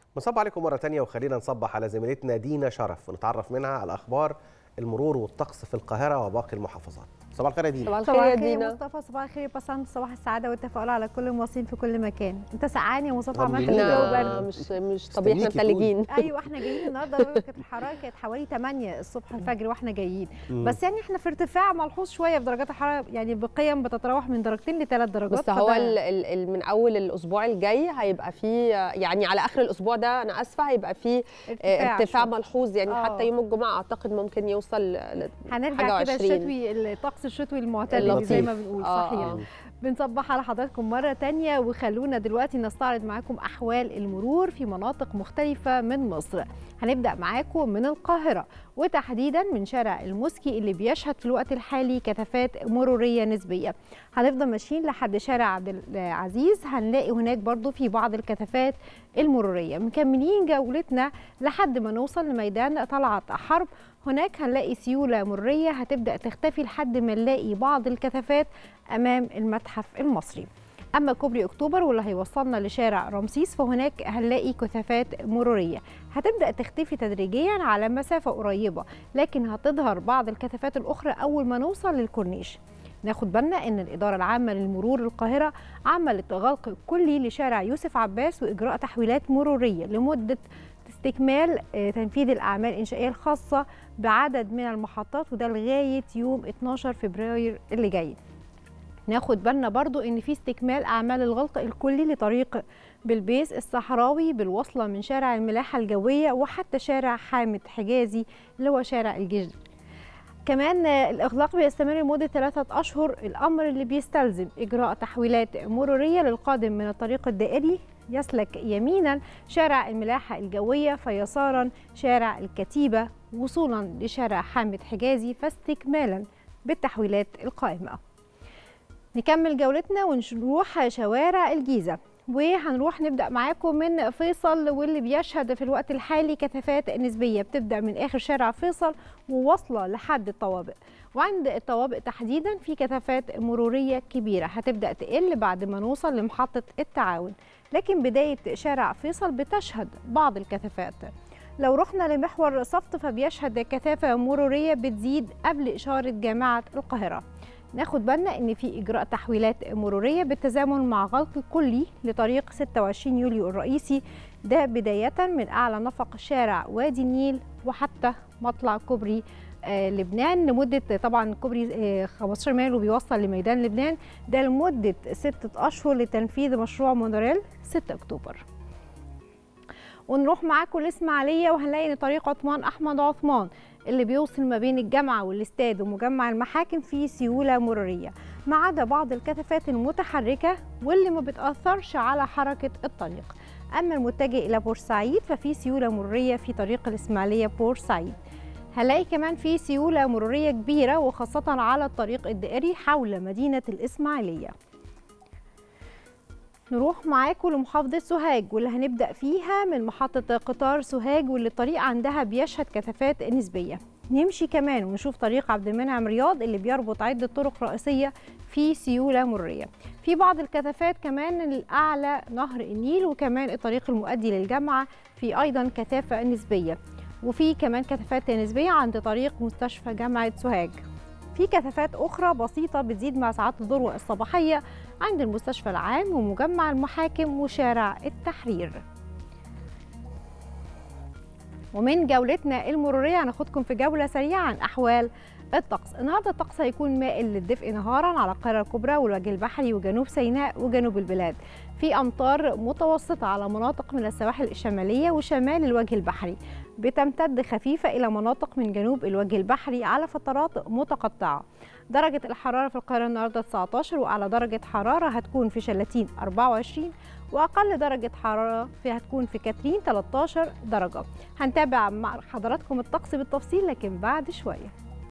بنصب عليكم مرة تانية وخلينا نصبح على زميلتنا دينا شرف ونتعرف منها على أخبار المرور والطقس في القاهرة وباقي المحافظات صباح الخير يا دينا صباح الخير صباح يا الخير يا دينا مصطفى صباح الخير يا بسنت صباح السعاده والتفاؤل على كل المواطنين في كل مكان انت سقعان يا مصطفى عمال طمنينا. الجو احنا برد مش مش طبيعي احنا مستنيكي تقولي. متلجين ايوه احنا جايين النهارده درجه الحراره كانت حوالي 8 الصبح الفجر واحنا جايين مم. بس يعني احنا في ارتفاع ملحوظ شويه في درجات الحراره يعني بقيم بتتراوح من درجتين لثلاث درجات بس هو فده- ال ال ال من اول الاسبوع الجاي هيبقى فيه يعني على اخر الاسبوع ده انا اسفه هيبقى فيه آه، ارتفاع شوية. ملحوظ يعني آه. حتى يوم الجمعه اعتقد ممكن يوصل ل- حاجة هنرجع كده وعشرين. الشتوي الطقس الشتوي المعتدل اللطيف. زي ما بنقول آه، صحيح آه. بنصبح على حضراتكم مرة تانية وخلونا دلوقتي نستعرض معاكم أحوال المرور في مناطق مختلفة من مصر هنبدأ معاكم من القاهرة وتحديدا من شارع المسكي اللي بيشهد في الوقت الحالي كثافات مرورية نسبية هنفضل ماشيين لحد شارع عبد العزيز هنلاقي هناك برضو في بعض الكثافات المرورية مكملين جولتنا لحد ما نوصل لميدان طلعت حرب هناك هنلاقي سيولة مرورية هتبدأ تختفي لحد ما نلاقي بعض الكثافات أمام المتحف المصري أما كوبري أكتوبر واللي هيوصلنا لشارع رمسيس فهناك هنلاقي كثافات مرورية هتبدأ تختفي تدريجيا على مسافة قريبة لكن هتظهر بعض الكثافات الأخرى أول ما نوصل للكورنيش ناخد بالنا ان الاداره العامه للمرور القاهره عملت غلق كلي لشارع يوسف عباس واجراء تحويلات مروريه لمده استكمال آه، تنفيذ الاعمال الانشائيه الخاصه بعدد من المحطات وده لغايه يوم 12 فبراير اللي جاي ناخد بالنا برضو ان في استكمال اعمال الغلق الكلي لطريق بلبيس الصحراوي بالوصله من شارع الملاحه الجويه وحتى شارع حامد حجازي اللي هو شارع الجيش كمان آه، الإغلاق بيستمر لمدة ثلاثة أشهر الأمر اللي بيستلزم إجراء تحويلات مرورية للقادم من الطريق الدائري يسلك يمينا شارع الملاحة الجوية فيسارا شارع الكتيبة وصولا لشارع حامد حجازي فاستكمالا بالتحويلات القائمة نكمل جولتنا ونروح شوارع الجيزة وهنروح نبدأ معاكم من فيصل واللي بيشهد في الوقت الحالي كثافات نسبية بتبدأ من آخر شارع فيصل وواصلة لحد الطوابق وعند الطوابق تحديدا في كثافات مرورية كبيرة هتبدأ تقل بعد ما نوصل لمحطة التعاون لكن بداية شارع فيصل بتشهد بعض الكثافات لو رحنا لمحور صفت فبيشهد كثافة مرورية بتزيد قبل إشارة جامعة القاهرة ناخد بالنا ان في اجراء تحويلات مروريه بالتزامن مع غلق كلي لطريق 26 يوليو الرئيسي ده بدايه من اعلى نفق شارع وادي النيل وحتى مطلع كوبري آه لبنان لمده طبعا كوبري آه 15 مايل وبيوصل لميدان لبنان ده لمده ستة اشهر لتنفيذ مشروع مونوريل 6 اكتوبر ونروح معاكم الاسماعيليه وهنلاقي ان طريق عثمان احمد عثمان اللي بيوصل ما بين الجامعه والاستاد ومجمع المحاكم فيه سيوله مروريه ما عدا بعض الكثافات المتحركه واللي ما بتاثرش على حركه الطريق اما المتجه الى بورسعيد ففي سيوله مروريه في طريق الاسماعيليه بورسعيد هنلاقي كمان في سيوله مروريه كبيره وخاصه على الطريق الدائري حول مدينه الاسماعيليه نروح معاكم لمحافظة سوهاج واللي هنبدأ فيها من محطة قطار سوهاج واللي الطريق عندها بيشهد كثافات نسبية نمشي كمان ونشوف طريق عبد المنعم رياض اللي بيربط عدة طرق رئيسية في سيولة مرية في بعض الكثافات كمان الأعلى نهر النيل وكمان الطريق المؤدي للجامعة في أيضا كثافة نسبية وفي كمان كثافات نسبية عند طريق مستشفى جامعة سوهاج في كثافات أخرى بسيطة بتزيد مع ساعات الذروة الصباحية عند المستشفى العام ومجمع المحاكم وشارع التحرير ومن جولتنا المرورية هناخدكم في جولة سريعة عن أحوال الطقس النهاردة الطقس هيكون مائل للدفء نهارا على القاهرة الكبرى والوجه البحري وجنوب سيناء وجنوب البلاد في أمطار متوسطة على مناطق من السواحل الشمالية وشمال الوجه البحري بتمتد خفيفة إلى مناطق من جنوب الوجه البحري على فترات متقطعة درجة الحرارة في القاهرة النهاردة 19 وأعلى درجة حرارة هتكون في شلاتين 24 وأقل درجة حرارة في هتكون في كاترين 13 درجة هنتابع مع حضراتكم الطقس بالتفصيل لكن بعد شوية